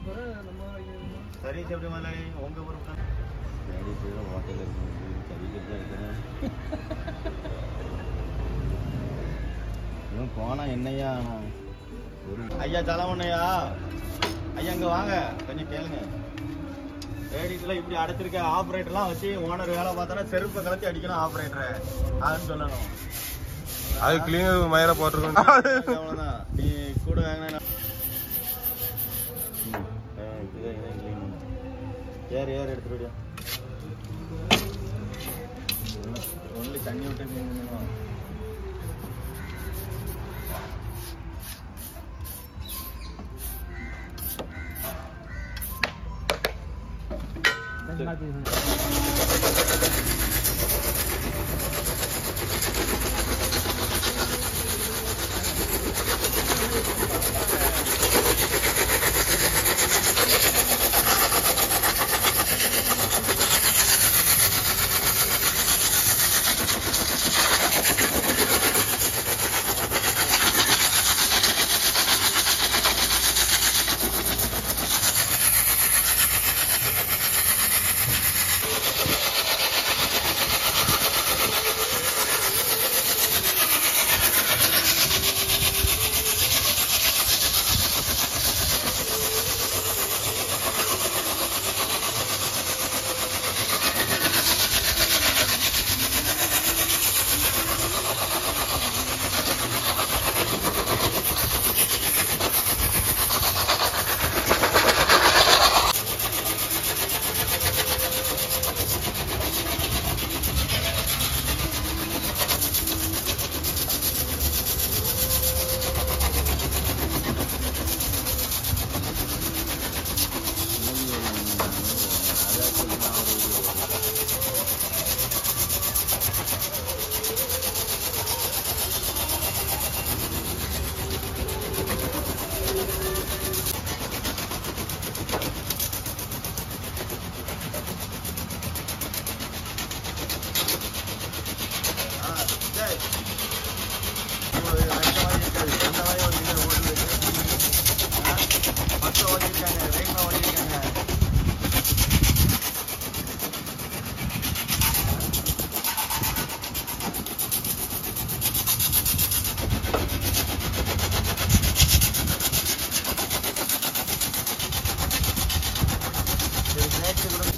Service எப்படி முதலாளி உங்க பொறுப்பு தான் ஹோட்டல் இவன் போனா என்னையா ஒரு ஐயா தலைவனையா ஐயா இங்க வாங்க கொஞ்சம் கேளுங்க லேடிஸ்ல இப்படி அடைச்சிருக்க ஆபரேட்டர்லாம் வச்சு ஓனர் வேலை பார்த்தானா செருப்பை கலத்தி அடிக்கணும் ஆபரேட்டரை அதுன்னு சொல்லணும் அது கிளீனர் மயிர போட்டிருக்கோம் அவ்வளவுதான் நீ கூட வாங்கினா ஏறு ஏறு எடுத்துட்டு ஒன்லி தண்ணி விட்டு clean பண்ணணும். ஆ, சரி. ஒரு ரெண்டு வாய் இருக்காது. ரெண்டு வாய் ஒரு இது ஓடுது. ஆ, பத்து ஓடிருக்காங்க, வேகமா ஓடிருக்காங்க. சரி, நேற்று கூட